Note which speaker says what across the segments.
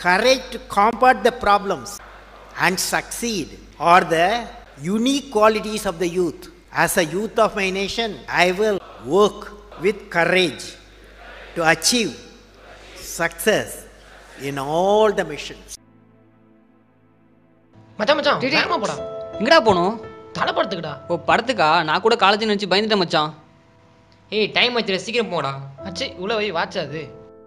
Speaker 1: courage to combat the problems and succeed are the unique qualities of the youth. As a youth of my nation, I will work with courage to achieve success in all the missions.
Speaker 2: மச்சான் மச்சான் வேகமா போடா
Speaker 3: எங்கடா போகணும்
Speaker 2: தலை படத்துக்குடா
Speaker 3: ஓ படத்துக்கா நான் கூட காலேஜ்னு வச்சு பயந்துட்டேன் மச்சான்
Speaker 2: ஏய் டைம் ஆச்சு சீக்கிரம் போடா அச்சே உள்ள போய் வாட்சாது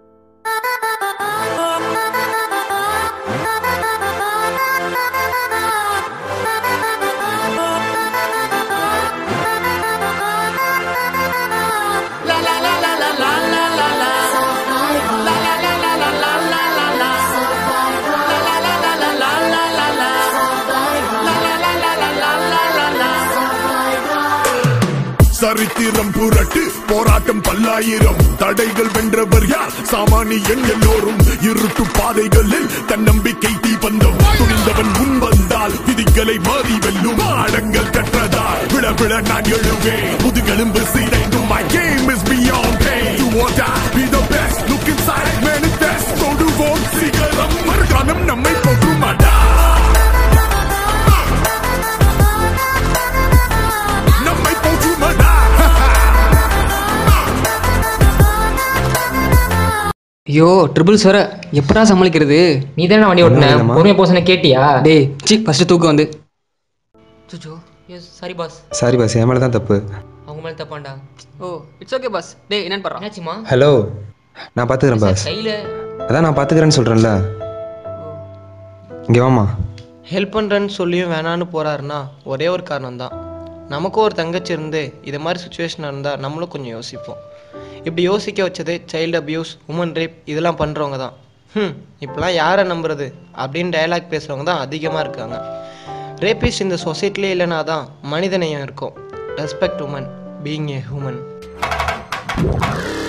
Speaker 4: சரித்திரம் புரட்டு போராட்டம் பல்லாயிரம் தடைகள் வென்றவர் யார் சாமானியன் எல்லோரும் இருட்டு பாதைகளில் தன்னம்பிக்கை தீபந்தம் துணிந்தவன் முன் வந்தால் விதிகளை மாறி வெல்லும் ஆடங்கள் கற்றதால் விழ விழ நான் எழுவேன் முதுகெலும்பு சீரைந்தும் my game is beyond pain you want to be the best look inside manifest தொடுவோம் சிகரம் மறுகாலம் நம்மை போகுமாடா நம்மை போகுமாடா
Speaker 3: ஐயோ ட்ரிபிள்ஸ் வர எப்படா சமாளிக்கிறது
Speaker 2: நீ தானே வண்டி ஓட்டுன பொறுமையா போசன கேட்டியா
Speaker 3: டேய் சி ஃபர்ஸ்ட் தூக்கம் வந்து
Speaker 2: சுச்சோ yes sorry boss
Speaker 5: sorry boss என் மேலே தான் தப்பு
Speaker 2: அவங்க மேல தப்பாண்டா
Speaker 3: ஓ இட்ஸ் ஓகே பாஸ் டேய் என்னன்னு பாரு
Speaker 2: என்னாச்சுமா
Speaker 5: ஹலோ நான் பார்த்துக்கிறேன் பாஸ்
Speaker 2: கையில
Speaker 5: அதான் நான் பார்த்துக்கிறேன்னு சொல்கிறேன்ல இங்கே வாமா
Speaker 6: ஹெல்ப் பண்ணுறேன்னு சொல்லியும் வேணான்னு போகிறாருன்னா ஒரே ஒரு காரணம் தான் நமக்கும் ஒரு தங்கச்சி இருந்து இது மாதிரி சுச்சுவேஷன் இருந்தால் நம்மளும் கொஞ்சம் யோசிப்போம் இப்படி யோசிக்க வச்சதே சைல்டு அபியூஸ் உமன் ரேப் இதெல்லாம் பண்ணுறவங்க தான் ம் இப்போலாம் யாரை நம்புறது அப்படின்னு டயலாக் பேசுகிறவங்க தான் அதிகமாக இருக்காங்க ரேபிஸ் இந்த சொசைட்டிலே இல்லைனா தான் மனிதநேயம் இருக்கும் respect woman being a human